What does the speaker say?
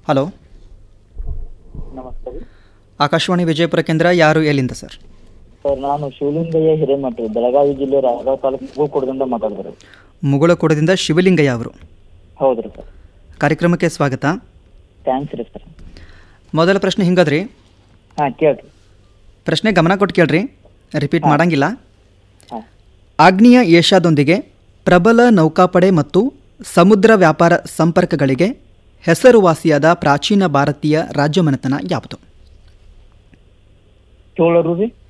hello ನಮಸ್ತೆ ರೀ ಆಕಾಶವಾಣಿ ವಿಜಯಪುರ ಕೇಂದ್ರ ಯಾರು ಎಲ್ಲಿಂದ ಸರ್ ಸರ್ ನಾನು ಶಿವಲಿಂಗಯ್ಯ ಹಿರೇಮಠ ಬೆಳಗಾವಿ ಜಿಲ್ಲೆ ರಾಯಗಾವ್ ತಾಲೂಕು ಗೋಕುಡದಿಂದ ಮಾತಾಡಿದ್ರು ಮುಗುಳಕೋಡದಿಂದ ಶಿವಲಿಂಗಯ್ಯ ಅವರು ಹೌದ್ರಿ ಸರ್ ಕಾರ್ಯಕ್ರಮಕ್ಕೆ ಸ್ವಾಗತ ಥ್ಯಾಂಕ್ಸ್ ರೀ ಸರ್ ಮೊದಲ ಪ್ರಶ್ನೆ ಹಿಂಗದ್ರಿ ಹಾಂ ಕೇಳ್ರಿ ಪ್ರಶ್ನೆ ಗಮನ ಕೊಟ್ಟು ಕೇಳ್ರಿ ರಿಪೀಟ್ ಮಾಡಂಗಿಲ್ಲ ಹಾಂ ಆಗ್ನೇಯ ಏಷ್ಯಾದೊಂದಿಗೆ ಪ್ರಬಲ ನೌಕಾಪಡೆ ಮತ್ತು ಸಮುದ್ರ ವ್ಯಾಪಾರ ಸಂಪರ್ಕಗಳಿಗೆ ಹೆಸರುವಾಸಿಯಾದ ಪ್ರಾಚೀನ ಭಾರತೀಯ ರಾಜ್ಯಮನೆತನ ಯಾವುದು ಚೋಳರು ರೀ